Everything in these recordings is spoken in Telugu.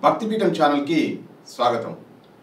భక్తిపీఠం ఛానల్కి స్వాగతం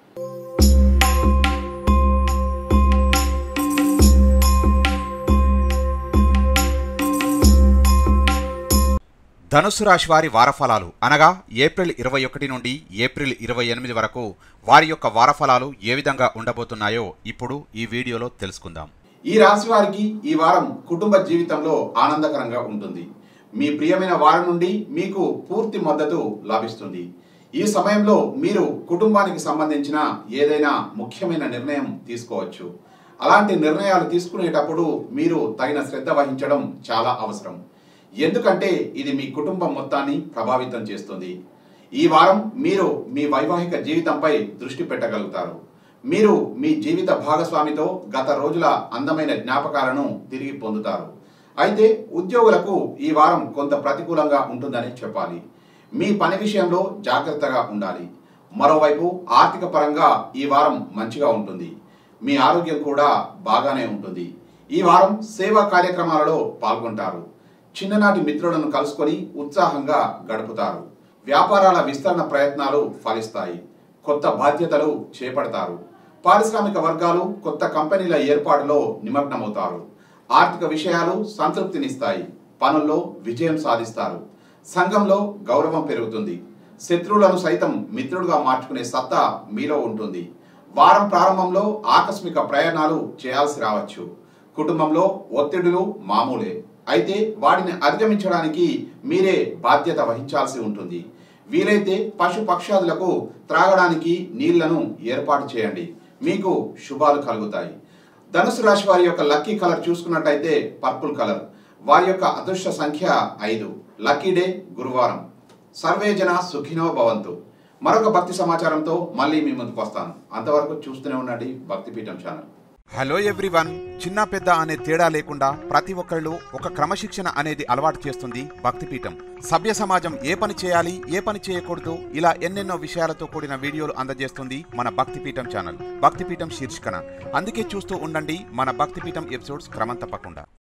ధనుసు రాశి వారి వారఫలాలు అనగా ఏప్రిల్ ఇరవై ఒకటి నుండి ఏప్రిల్ ఇరవై ఎనిమిది వరకు వారి యొక్క వారఫలాలు ఏ విధంగా ఉండబోతున్నాయో ఇప్పుడు ఈ వీడియోలో తెలుసుకుందాం ఈ రాశి వారికి ఈ వారం కుటుంబ జీవితంలో ఆనందకరంగా ఉంటుంది మీ ప్రియమైన వారి నుండి మీకు పూర్తి మద్దతు లభిస్తుంది ఈ సమయంలో మీరు కుటుంబానికి సంబంధించిన ఏదైనా ముఖ్యమైన నిర్ణయం తీసుకోవచ్చు అలాంటి నిర్ణయాలు తీసుకునేటప్పుడు మీరు తగిన శ్రద్ధ వహించడం చాలా అవసరం ఎందుకంటే ఇది మీ కుటుంబం మొత్తాన్ని ప్రభావితం చేస్తుంది ఈ వారం మీరు మీ వైవాహిక జీవితంపై దృష్టి పెట్టగలుగుతారు మీరు మీ జీవిత భాగస్వామితో గత రోజుల అందమైన జ్ఞాపకాలను తిరిగి పొందుతారు అయితే ఉద్యోగులకు ఈ వారం కొంత ప్రతికూలంగా ఉంటుందని చెప్పాలి మీ పని విషయంలో జాగ్రత్తగా ఉండాలి మరోవైపు ఆర్థిక పరంగా ఈ వారం మంచిగా ఉంటుంది మీ ఆరోగ్యం కూడా బాగానే ఉంటుంది ఈ వారం సేవా కార్యక్రమాలలో పాల్గొంటారు చిన్ననాటి మిత్రులను కలుసుకొని ఉత్సాహంగా గడుపుతారు వ్యాపారాల విస్తరణ ప్రయత్నాలు ఫలిస్తాయి కొత్త బాధ్యతలు చేపడతారు పారిశ్రామిక వర్గాలు కొత్త కంపెనీల ఏర్పాటులో నిమగ్నమవుతారు ఆర్థిక విషయాలు సంతృప్తినిస్తాయి పనుల్లో విజయం సాధిస్తారు సంఘంలో గౌరవం పెరుగుతుంది శత్రువులను సైతం మిత్రుడుగా మార్చుకునే సత్తా మీలో ఉంటుంది వారం ప్రారంభంలో ఆకస్మిక ప్రయాణాలు చేయాల్సి రావచ్చు కుటుంబంలో ఒత్తిడులు మామూలే అయితే వాటిని అధిగమించడానికి మీరే బాధ్యత వహించాల్సి ఉంటుంది వీలైతే పశు పక్షాదులకు త్రాగడానికి నీళ్లను ఏర్పాటు చేయండి మీకు శుభాలు కలుగుతాయి ధనుసు రాశి వారి యొక్క లక్కీ కలర్ చూసుకున్నట్టయితే పర్పుల్ కలర్ వారి యొక్క అదృష్ట సంఖ్య ఐదు లక్కీ డే గురువారం సర్వే జన సుఖినో భవంతు మరొక భక్తి సమాచారంతో మళ్ళీ మీ ముందుకు వస్తాను అంతవరకు చూస్తూనే ఉండండి భక్తిపీఠం ఛానల్ హలో ఎవ్రీవన్ చిన్న పెద్ద అనే తేడా లేకుండా ప్రతి ఒక్కళ్ళు ఒక క్రమశిక్షణ అనేది అలవాటు చేస్తుంది భక్తిపీఠం సభ్య సమాజం ఏ పని చేయాలి ఏ పని చేయకూడదు ఇలా ఎన్నెన్నో విషయాలతో కూడిన వీడియోలు అందజేస్తుంది మన భక్తిపీఠం ఛానల్ భక్తిపీఠం శీర్షికన అందుకే చూస్తూ ఉండండి మన భక్తిపీఠం ఎపిసోడ్స్ క్రమం తప్పకుండా